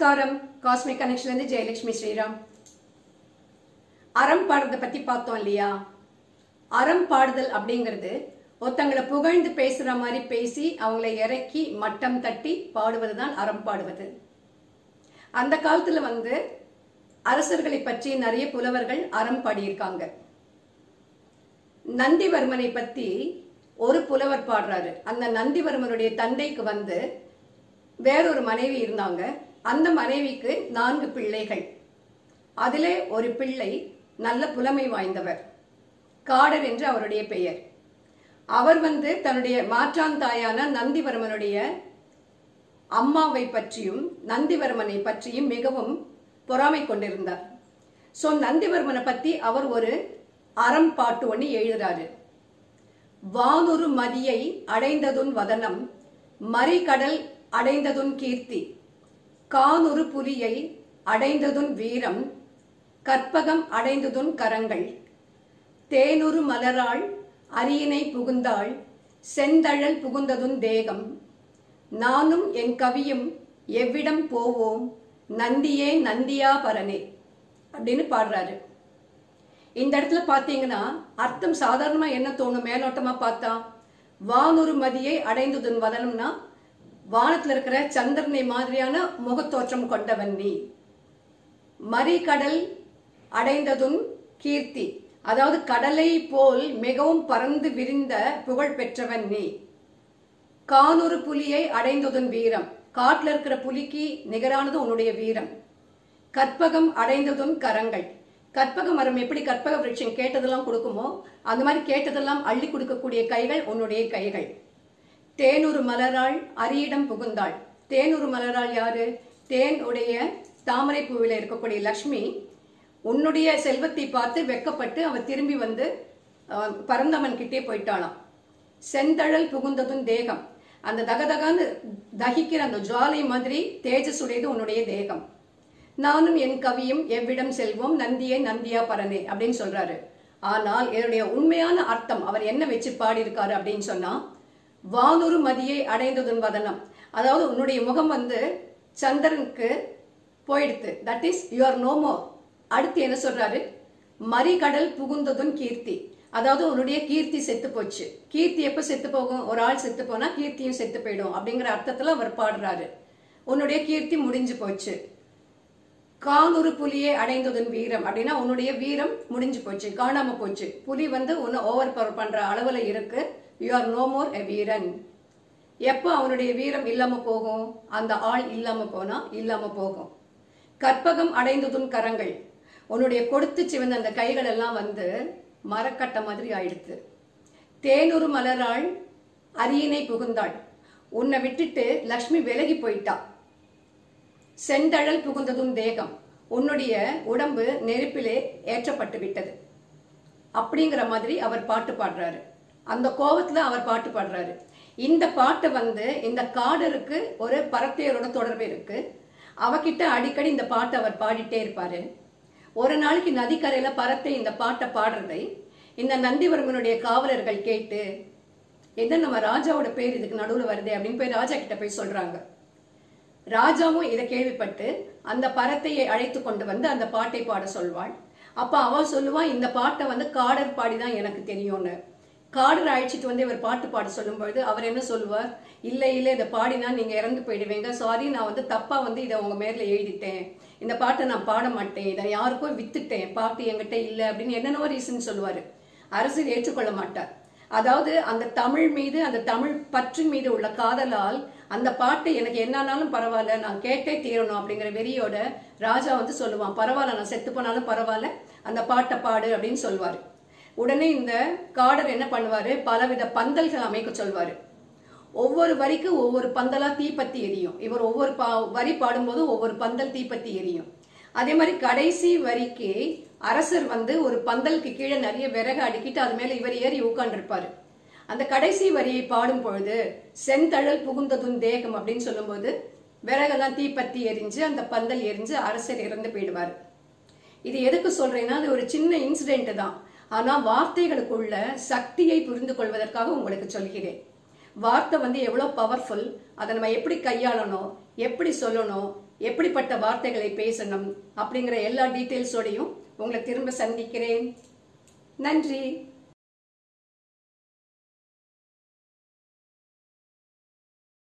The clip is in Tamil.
நமஸ்காரம் காஸ்மிக் கனெக்ஷன்லேருந்து ஜெயலட்சுமி ஸ்ரீராம் அறம் பாடுறதை பத்தி பார்த்தோம் இல்லையா அறம் பாடுதல் அப்படிங்கிறது ஒருத்தங்களை புகழ்ந்து பேசுற மாதிரி பேசி அவங்கள இறக்கி மட்டம் தட்டி பாடுவது தான் அறம் பாடுவது அந்த காலத்துல வந்து அரசர்களை பற்றி நிறைய புலவர்கள் அறம் பாடியிருக்காங்க நந்திவர்மனை பத்தி ஒரு புலவர் பாடுறாரு அந்த நந்திவர்மனுடைய தந்தைக்கு வந்து வேறொரு மனைவி இருந்தாங்க அந்த மனைவிக்கு நான்கு பிள்ளைகள் அதிலே ஒரு பிள்ளை நல்ல புலமை வாய்ந்தவர் காடர் என்று அவருடைய பெயர் அவர் வந்து தன்னுடைய மாற்றான் தாயான நந்திவர்மனுடைய அம்மாவை பற்றியும் நந்திவர்மனை பற்றியும் மிகவும் பொறாமை கொண்டிருந்தார் சோ நந்திவர்மனை பத்தி அவர் ஒரு அறம் பாட்டு ஒண்ணு எழுதுறாரு வானுரு மதியை அடைந்ததுன் வதனம் மறிகடல் அடைந்ததுன் கீர்த்தி கானுரு புலியை அடைந்ததுன் வீரம் கற்பகம் அடைந்ததுன் கரங்கள் தேனுரு மலராள் அரியணை புகுந்தாள் செந்தழல் புகுந்ததுன் தேகம் நானும் என் கவியும் எவ்விடம் போவோம் நந்தியே நந்தியா பரனே அப்படின்னு பாடுறாரு இந்த இடத்துல பாத்தீங்கன்னா அர்த்தம் சாதாரணமா என்ன தோணும் மேலோட்டமா பார்த்தா வானுரு மதியை அடைந்ததுன் வதனம்னா வானத்துல இருக்கிற சந்திரனை மாதிரியான முகத்தோற்றம் கொண்டவன் நீ மறிகடல் அடைந்ததுன் கீர்த்தி அதாவது கடலை போல் மிகவும் பறந்து விரிந்த புகழ் பெற்றவன் நீ கானூறு புலியை அடைந்ததுன் வீரம் காட்டுல இருக்கிற புலிக்கு நிகரானது உன்னுடைய வீரம் கற்பகம் அடைந்ததுன் கரங்கள் கற்பக மரம் எப்படி கற்பக விருட்சம் கேட்டதெல்லாம் கொடுக்குமோ அந்த மாதிரி கேட்டதெல்லாம் அள்ளி கொடுக்கக்கூடிய கைகள் உன்னுடைய கைகள் தேனூறு மலராள் அரியிடம் புகுந்தாள் தேனூறு மலராள் யாரு தேன் உடைய தாமரை பூவில இருக்கக்கூடிய லக்ஷ்மி உன்னுடைய செல்வத்தை பார்த்து வெக்கப்பட்டு அவ திரும்பி வந்து அஹ், பரந்தமன் கிட்டே போயிட்டாளாம் செந்தழல் புகுந்ததும் தேகம் அந்த தகதகான்னு தகிக்கிற அந்த ஜுவாலை மாதிரி தேஜஸ் உடையது உன்னுடைய தேகம் நானும் என் கவியும் எவ்விடம் செல்வோம் நந்தியே நந்தியா பரனே அப்படின்னு சொல்றாரு ஆனால் இதனுடைய உண்மையான அர்த்தம் அவர் என்ன வச்சு பாடியிருக்காரு அப்படின்னு சொன்னா வானுரு மதியை அடைந்ததுன் வதனம் அதாவது உன்னுடைய முகம் வந்து சந்திரனுக்கு போயிடுத்து that is your no more அடுத்து என்ன சொல்றாரு மறிகடல் புகுந்ததுன் கீர்த்தி அதாவது உன்னுடைய கீர்த்தி செத்து போச்சு கீர்த்தி எப்ப செத்து போகும் ஒரு ஆள் செத்து போனா கீர்த்தியும் செத்து போயிடும் அப்படிங்கிற அர்த்தத்துல அவர் பாடுறாரு உன்னுடைய கீர்த்தி முடிஞ்சு போச்சு கானூறு புலியை அடைந்ததன் வீரம் அப்படின்னா உன்னுடைய வீரம் முடிஞ்சு போச்சு காணாம போச்சு புலி வந்து உன்னை ஓவர் பவர் பண்ற அளவுல இருக்கு you are no more a வீரன் எப்போ அவனுடைய வீரம் இல்லாம போகும் அந்த ஆள் இல்லாம போனா இல்லாம போகும் கற்பகம் அடைந்ததுன் கரங்கள் உன்னுடைய கொடுத்து சிவந்த அந்த கைகள் எல்லாம் வந்து மரக்கட்ட மாதிரி ஆயிடுத்து தேனூறு மலராள் அரியணை புகுந்தாள் உன்னை விட்டுட்டு லக்ஷ்மி விலகி போயிட்டா செந்தழல் புகுந்ததும் தேகம் உன்னுடைய உடம்பு நெருப்பிலே ஏற்றப்பட்டு விட்டது அப்படிங்கிற மாதிரி அவர் பாட்டு பாடுறாரு அந்த கோவத்துல அவர் பாட்டு பாடுறாரு இந்த பாட்டை வந்து இந்த காடருக்கு ஒரு பரத்தையரோட தொடர்பு இருக்கு அவகிட்ட அடிக்கடி இந்த பாட்டை அவர் பாடிட்டே இருப்பாரு ஒரு நாளைக்கு நதிக்கரையில பரத்தை இந்த பாட்டை பாடுறதை இந்த நந்திவர்மனுடைய காவலர்கள் கேட்டு என்ன நம்ம ராஜாவோட பேர் இதுக்கு நடுவுல வருதே அப்படின்னு போய் ராஜா கிட்ட போய் சொல்றாங்க ராஜாவும் இதை கேள்விப்பட்டு அந்த பரத்தையை அழைத்து கொண்டு வந்து அந்த பாட்டை பாட சொல்வாள் அப்ப அவன் சொல்லுவான் இந்த பாட்டை வந்து காடர் பாடிதான் எனக்கு தெரியும்னு காடர் அழைச்சிட்டு வந்து இவர் பாட்டு பாட சொல்லும்பொழுது அவர் என்ன சொல்லுவார் இல்ல இல்ல இதை பாடினா நீங்க இறந்து போயிடுவீங்க சாரி நான் வந்து தப்பா வந்து இதை உங்க மேல எழுதிட்டேன் இந்த பாட்டை நான் பாட மாட்டேன் இதை யாருக்கோ வித்துட்டேன் பாட்டு என்கிட்ட இல்ல அப்படின்னு என்னென்னவோ ரீசன் சொல்லுவாரு அரசு ஏற்றுக்கொள்ள மாட்டார் அதாவது அந்த தமிழ் மீது அந்த தமிழ் பற்றின் மீது உள்ள காதலால் அந்த பாட்டு எனக்கு என்னானாலும் பரவாயில்ல நான் கேட்டே தீரணும் அப்படிங்கிற வெறியோட ராஜா வந்து சொல்லுவான் பரவாயில்ல நான் செத்து போனாலும் பரவாயில்ல அந்த பாட்டை பாடு அப்படின்னு சொல்வாரு உடனே இந்த காடர் என்ன பண்ணுவாரு பலவித பந்தல்கள் அமைக்க சொல்வாரு ஒவ்வொரு வரிக்கு ஒவ்வொரு பந்தலா தீப்பத்தி எரியும் இவர் ஒவ்வொரு பா வரி பாடும்போது ஒவ்வொரு பந்தல் தீப்பத்தி எரியும் அதே மாதிரி கடைசி வரிக்கு அரசர் வந்து ஒரு பந்தலுக்கு கீழே நிறைய விறகு அடுக்கிட்டு அது மேல இவர் ஏறி உட்கார்ந்திருப்பாரு அந்த கடைசி வரியை பாடும் பொழுது செந்தழல் புகுந்ததும் தேகம் அப்படின்னு சொல்லும்போது விறகெல்லாம் தீப்பத்தி எரிஞ்சு அந்த பந்தல் எரிஞ்சு அரசர் இறந்து போயிடுவார் இது எதுக்கு சொல்றேன்னா அது ஒரு சின்ன இன்சிடென்ட் தான் ஆனா வார்த்தைகளுக்குள்ள சக்தியை புரிந்து கொள்வதற்காக உங்களுக்கு சொல்கிறேன் வார்த்தை வந்து எவ்வளோ பவர்ஃபுல் அதை நம்ம எப்படி கையாளணும் எப்படி சொல்லணும் எப்படிப்பட்ட வார்த்தைகளை பேசணும் அப்படிங்கிற எல்லா டீட்டெயில்ஸோடையும் உங்களை திரும்ப சந்திக்கிறேன் நன்றி